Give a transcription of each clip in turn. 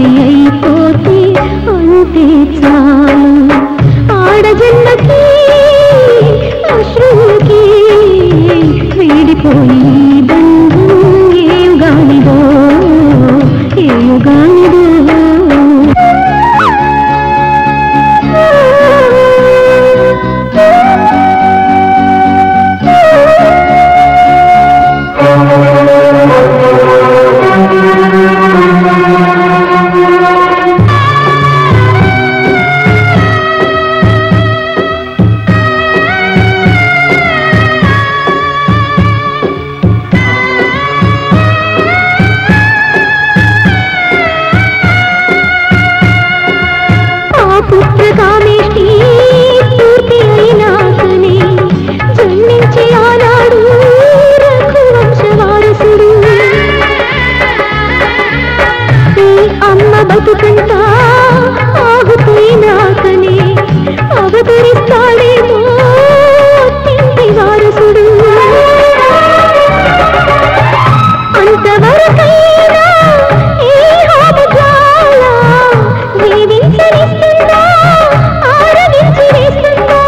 అయిపోతే అంతే చాలు ఆడజన్మకి అశ్రువుకి వీడిపోయి బంధం ఏం గానిదో ఏం గానిదో ఆ పుత్రకామేష్టి పూర్తి అయినాకనే జన్మించే ఆనాడు రఘువంశ వారసుడు ఈ అమ్మ బతుకంతా ఆగుపోయినాకనే అవతరిస్తాడేమో తింటి వారసుడు అంతవరకైనా ఈ హామజాల జీవించనిస్తుందా ఆరగించి వేస్తుందా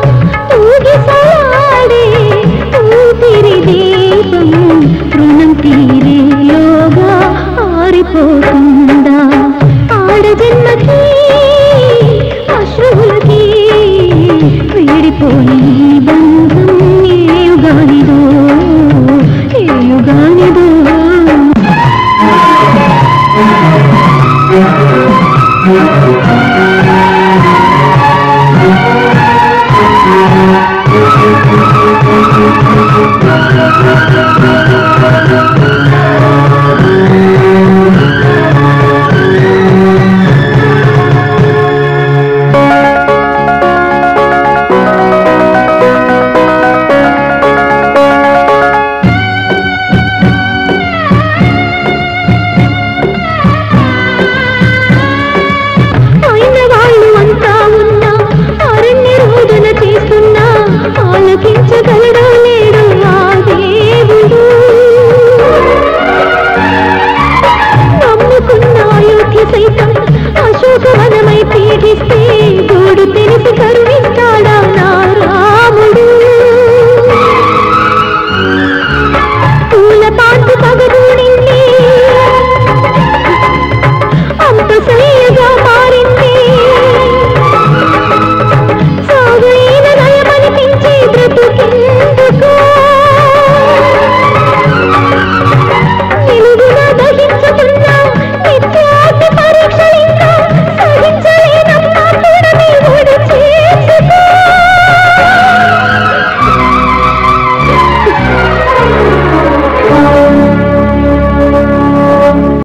ఊగిసలాడే ఊపిరి దీపం రుణం తీరేలోగా ఆరిపోతుందా ఆడజన్మకి అశ్రువులకి వీడిపోయి బంధం ఏయుగానిదో ఏయుగానిదో అయిన వాళ్ళు అంతా ఉన్నా అరణ్య రోదన చేస్తున్నా ఆలకించగలడో లేడు ఆ దేవుడు నమ్ముకున్న అయోధ్య సైతం అశోకవనమై పీడిస్తే గోడు తెలిసి కరుణి